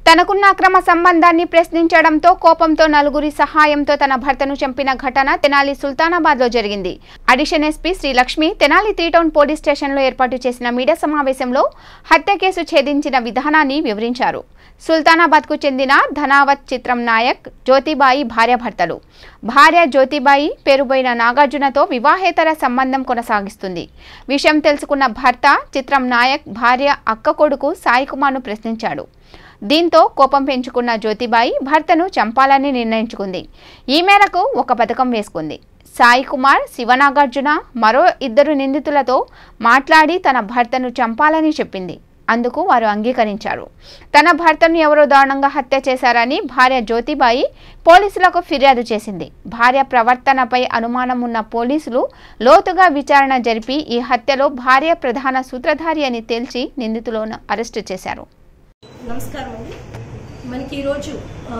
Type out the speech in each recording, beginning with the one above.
తనకున్న అక్రమ సంబంధాన్ని ప్రశ్నించడంతో కోపంతో నలుగురి సహాయంతో తన భర్తను చంపిన ఘటన తెనాలి సుల్తానాబాద్ లో జరిగింది addition SP Sri Lakshmi Tenali three town police స్టేషన్లో ఏర్పాటు చేసిన మీడియా సమావేశంలో హత్య కేసు ఛేదించిన విధానాన్ని వివరించారు సుల్తానాబాద్కు చెందిన ధనావత్ చిత్రం నాయక్ జ్యోతిబాయి భార్యాభర్తలు భార్య జ్యోతిబాయి పేరుబోయిన నాగార్జునతో వివాహేతర సంబంధం కొనసాగిస్తుంది విషయం తెలుసుకున్న భర్త చిత్రం నాయక్ భార్య అక్క కొడుకు సాయి కుమార్ను ప్రశ్నించాడు దీంతో కోపం పెంచుకున్న జ్యోతిబాయి భర్తను చంపాలని నిర్ణయించుకుంది ఈ మేరకు ఒక పథకం వేసుకుంది సాయి కుమార్ శివనాగార్జున మరో ఇద్దరు నిందితులతో మాట్లాడి తన భర్తను చంపాలని చెప్పింది అందుకు వారు అంగీకరించారు తన భర్తను ఎవరో దారుణంగా హత్య చేశారని భార్య జ్యోతిబాయి పోలీసులకు ఫిర్యాదు చేసింది భార్య ప్రవర్తనపై అనుమానం ఉన్న పోలీసులు లోతుగా విచారణ జరిపి ఈ హత్యలో భార్య ప్రధాన సూత్రధారి అని తేల్చి నిందితులను అరెస్టు చేశారు నమస్కారం అండి మనకి ఈరోజు ఆ,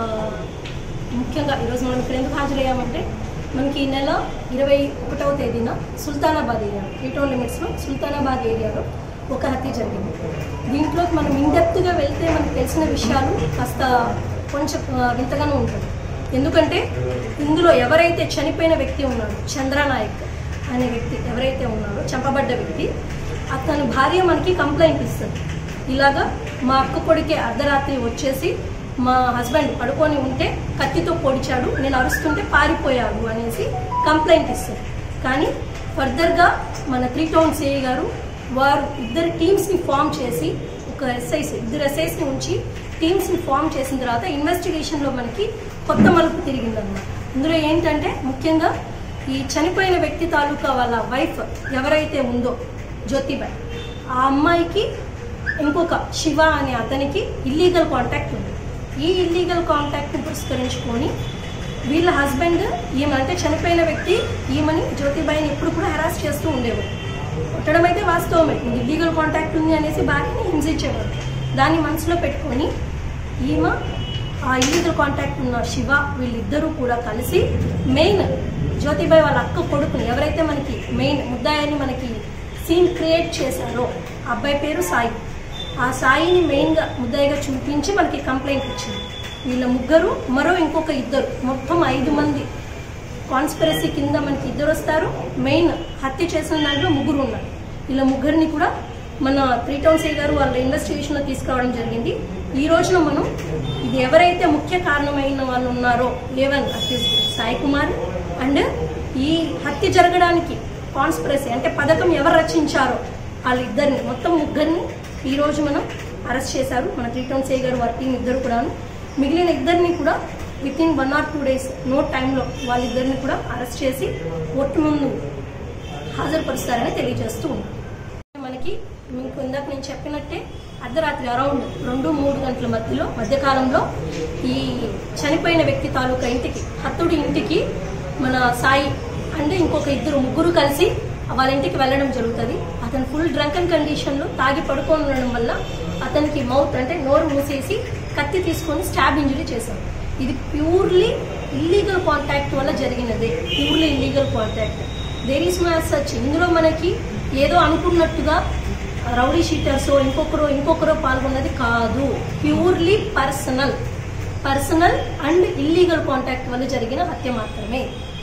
ముఖ్యంగా ఈరోజు మనం ఇక్కడ ఎందుకు హాజరయ్యామంటే మనకి ఈ నెల ఇరవై ఒకటవ తేదీన సుల్తానాబాద్ ఏరియా రీటౌన్ లిమిట్స్లో సుల్తానాబాద్ ఏరియాలో ఒక హత్య జరిగింది దీంట్లో మనం ఇండెప్త్గా వెళ్తే మనకు తెలిసిన విషయాలు కాస్త కొంచెం ఆ, వింతగానే ఉంటుంది ఎందుకంటే ఇందులో ఎవరైతే చనిపోయిన వ్యక్తి ఉన్నాడో చంద్రనాయక్ అనే వ్యక్తి ఎవరైతే ఉన్నాడో చంపబడ్డ వ్యక్తి అతని భార్య మనకి కంప్లైంట్ ఇస్తుంది ఇలాగా మా అక్క కొడుకే అర్ధరాత్రి వచ్చేసి మా హస్బెండ్ పడుకొని ఉంటే కత్తితో పొడిచాడు నేను అరుస్తుంటే పారిపోయాడు అనేసి కంప్లైంట్ ఇస్తారు కానీ ఫర్దర్గా మన త్రీ టౌన్ సిఐ గారు వారు ఇద్దరు టీమ్స్ని ఫామ్ చేసి ఒక ఎస్ఐస్ ఇద్దరు ఎస్ఐస్ని ఉంచి టీమ్స్ని ఫామ్ చేసిన తర్వాత ఇన్వెస్టిగేషన్లో మనకి కొత్త మలుపు తిరిగిందన్నమాట ఇందులో ఏంటంటే ముఖ్యంగా ఈ చనిపోయిన వ్యక్తి తాలూకా వాళ్ళ వైఫ్ ఎవరైతే ఉందో జ్యోతిబాయ్ ఆ అమ్మాయికి ఇంకొక శివ అనే అతనికి ఇల్లీగల్ కాంటాక్ట్ ఉంది ఈ ఇల్లీగల్ కాంటాక్ట్ని పురస్కరించుకొని వీళ్ళ హస్బెండ్ ఈమె అంటే చనిపోయిన వ్యక్తి ఈమెని జ్యోతిబాయిని ఎప్పుడు కూడా హెరాస్ చేస్తూ ఉండేవాడు కొట్టడం అయితే వాస్తవమే ఇల్లీగల్ కాంటాక్ట్ ఉంది అనేసి భార్యని హింసించేవాడు దాన్ని మనసులో పెట్టుకొని ఈమె ఆ ఇల్లీగల్ కాంటాక్ట్ ఉన్న శివ వీళ్ళిద్దరూ కూడా కలిసి మెయిన్ జ్యోతిబాయి వాళ్ళ అక్క కొడుకుని ఎవరైతే మనకి మెయిన్ ముద్దాయని మనకి సీన్ క్రియేట్ చేశారో ఆ అబ్బాయి పేరు సాయి ఆ సాయిని మెయిన్గా ముద్దాయిగా చూపించి మనకి కంప్లైంట్ ఇచ్చింది వీళ్ళ ముగ్గురు మరో ఇంకొక ఇద్దరు మొత్తం ఐదు మంది కాన్స్పిరసీ కింద మనకి ఇద్దరు వస్తారు మెయిన్ హత్య చేసిన దాంట్లో ముగ్గురు ఉన్నారు వీళ్ళ ముగ్గురిని కూడా మన త్రీ టౌన్ సీ గారు వాళ్ళ ఇన్వెస్టిగేషన్లో తీసుకురావడం జరిగింది ఈ రోజున మనం ఇది ఎవరైతే ముఖ్య కారణమైన వాళ్ళు ఉన్నారో A one accused Sai Kumar and ఈ హత్య జరగడానికి కాన్స్పిరసీ అంటే పథకం ఎవరు రచించారో వాళ్ళిద్దరిని మొత్తం ముగ్గురిని ఈ రోజు మనం అరెస్ట్ చేశారు మన త్రీ టౌన్ సీ గారు వారి టీం ఇద్దరు కూడాను మిగిలిన ఇద్దరిని కూడా within one or two days no టైంలో వాళ్ళిద్దరిని కూడా అరెస్ట్ చేసి కోర్టు ముందు హాజరుపరుస్తారని తెలియజేస్తూ ఉన్నాం మనకి మీకు ఇందాక నేను చెప్పినట్టే అర్ధరాత్రి అరౌండ్ రెండు మూడు గంటల మధ్యలో మధ్యకాలంలో ఈ చనిపోయిన వ్యక్తి తాలూకా ఇంటికి హత్తుడి ఇంటికి మన సాయి అండ్ ఇంకొక ఇద్దరు ముగ్గురు కలిసి వాళ్ళ ఇంటికి వెళ్ళడం జరుగుతుంది అతను ఫుల్ డ్రంకన్ కండిషన్లో తాగి పడుకొని ఉండడం వల్ల అతనికి మౌత్ అంటే నోరు మూసేసి కత్తి తీసుకొని స్టాబ్ ఇంజరీ చేశారు ఇది ప్యూర్లీ ఇల్లీగల్ కాంటాక్ట్ వల్ల జరిగినదే purely illegal contact there is no such ఇందులో మనకి ఏదో అనుకున్నట్టుగా రౌడీ షీటర్స్ ఇంకొకరు ఇంకొకరు పాల్గొన్నది కాదు purely personal personal and illegal contact వల్ల జరిగిన హత్య మాత్రమే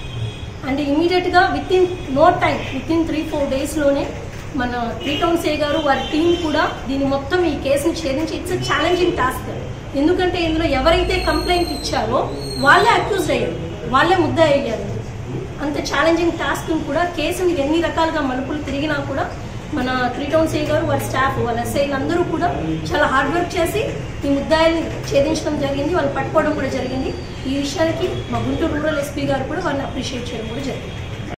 అండ్ ఇమీడియట్గా within no time within three four డేస్లోనే మన త్రీ టౌన్ సే గారు వారి టీం కూడా దీని మొత్తం ఈ కేసుని ఛేదించి ఇట్స్ ఛాలెంజింగ్ టాస్క్ ఎందుకంటే ఇందులో ఎవరైతే కంప్లైంట్ ఇచ్చారో వాళ్ళే అక్యూజ్ అయ్యారు వాళ్ళే ముద్ద అయ్యారు అంత ఛాలెంజింగ్ టాస్క్ కూడా కేసుని ఎన్ని రకాలుగా మలుపులు తిరిగినా కూడా మన త్రీ టౌన్ సే గారు వారి స్టాఫ్ వాళ్ళ ఎస్ఐలు అందరూ కూడా చాలా హార్డ్ వర్క్ చేసి ఈ ముద్దాయిల్ని ఛేదించడం జరిగింది వాళ్ళు పట్టుకోవడం కూడా జరిగింది ఈ విషయానికి మా గుంటూరు రూరల్ ఎస్పీ గారు కూడా వారిని అప్రిషియేట్ చేయడం కూడా జరిగింది